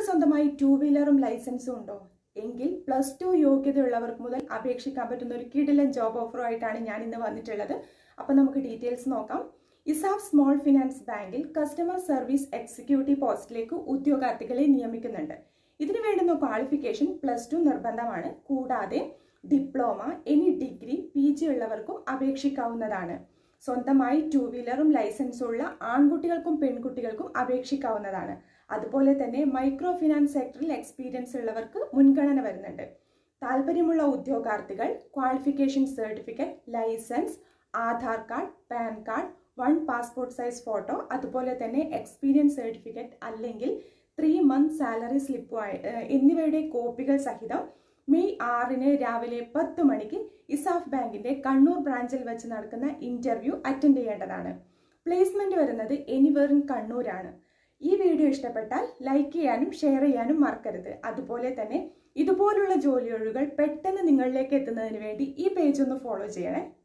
നിങ്ങൾക്ക് സ്വന്തമായി ടൂ വീലറും ലൈസൻസും ഉണ്ടോ എങ്കിൽ പ്ലസ് ടു യോഗ്യതയുള്ളവർക്ക് മുതൽ അപേക്ഷിക്കാൻ പറ്റുന്ന ഒരു കിടിലൻ ജോബ് ഓഫറുമായിട്ടാണ് ഞാൻ ഇന്ന് വന്നിട്ടുള്ളത് അപ്പോൾ നമുക്ക് ഡീറ്റെയിൽസ് നോക്കാം ഇസാഫ് സ്മോൾ ഫിനാൻസ് ബാങ്കിൽ കസ്റ്റമർ സർവീസ് എക്സിക്യൂട്ടീവ് പോസ്റ്റിലേക്ക് ഉദ്യോഗാർത്ഥികളെ നിയമിക്കുന്നുണ്ട് ഇതിനു വേണ്ടുന്ന ക്വാളിഫിക്കേഷൻ പ്ലസ് ടു നിർബന്ധമാണ് കൂടാതെ diploma any degree P G ഉള്ളവർക്കും അപേക്ഷിക്കാവുന്നതാണ് സ്വന്തമായി ടൂ വീലറും ലൈസൻസും ഉള്ള ആൺകുട്ടികൾക്കും പെൺകുട്ടികൾക്കും അപേക്ഷിക്കാവുന്നതാണ് അതുപോലെ തന്നെ മൈക്രോ ഫിനാൻസ് സെക്ടറിൽ എക്സ്പീരിയൻസ് ഉള്ളവർക്ക് മുൻഗണന വരുന്നുണ്ട് താല്പര്യമുള്ള ഉദ്യോഗാർത്ഥികൾ qualification certificate licence Aadhaar card PAN card one passport size photo അതുപോലെ തന്നെ എക്സ്പീരിയൻസ് സർട്ടിഫിക്കറ്റ് അല്ലെങ്കിൽ ത്രീ മന്ത് സാലറി സ്ലിപ്പ് എന്നിവയുടെ കോപ്പികൾ സഹിതം മെയ് ആറിന് രാവിലെ പത്ത് മണിക്ക് ഇസാഫ് ബാങ്കിന്റെ കണ്ണൂർ ബ്രാഞ്ചിൽ വെച്ച് നടക്കുന്ന ഇന്റർവ്യൂ അറ്റൻഡ് ചെയ്യേണ്ടതാണ് പ്ലേസ്മെന്റ് വരുന്നത് എനിവർ ഇൻ കണ്ണൂരാണ് ഈ വീഡിയോ ഇഷ്ടപ്പെട്ടാൽ ലൈക്ക് ചെയ്യാനും ഷെയർ ചെയ്യാനും മറക്കരുത് അതുപോലെ തന്നെ ഇതുപോലുള്ള ജോലിയൊഴികൾ പെട്ടെന്ന് നിങ്ങളിലേക്ക് എത്തുന്നതിന് വേണ്ടി ഈ പേജ് ഒന്ന് ഫോളോ ചെയ്യണേ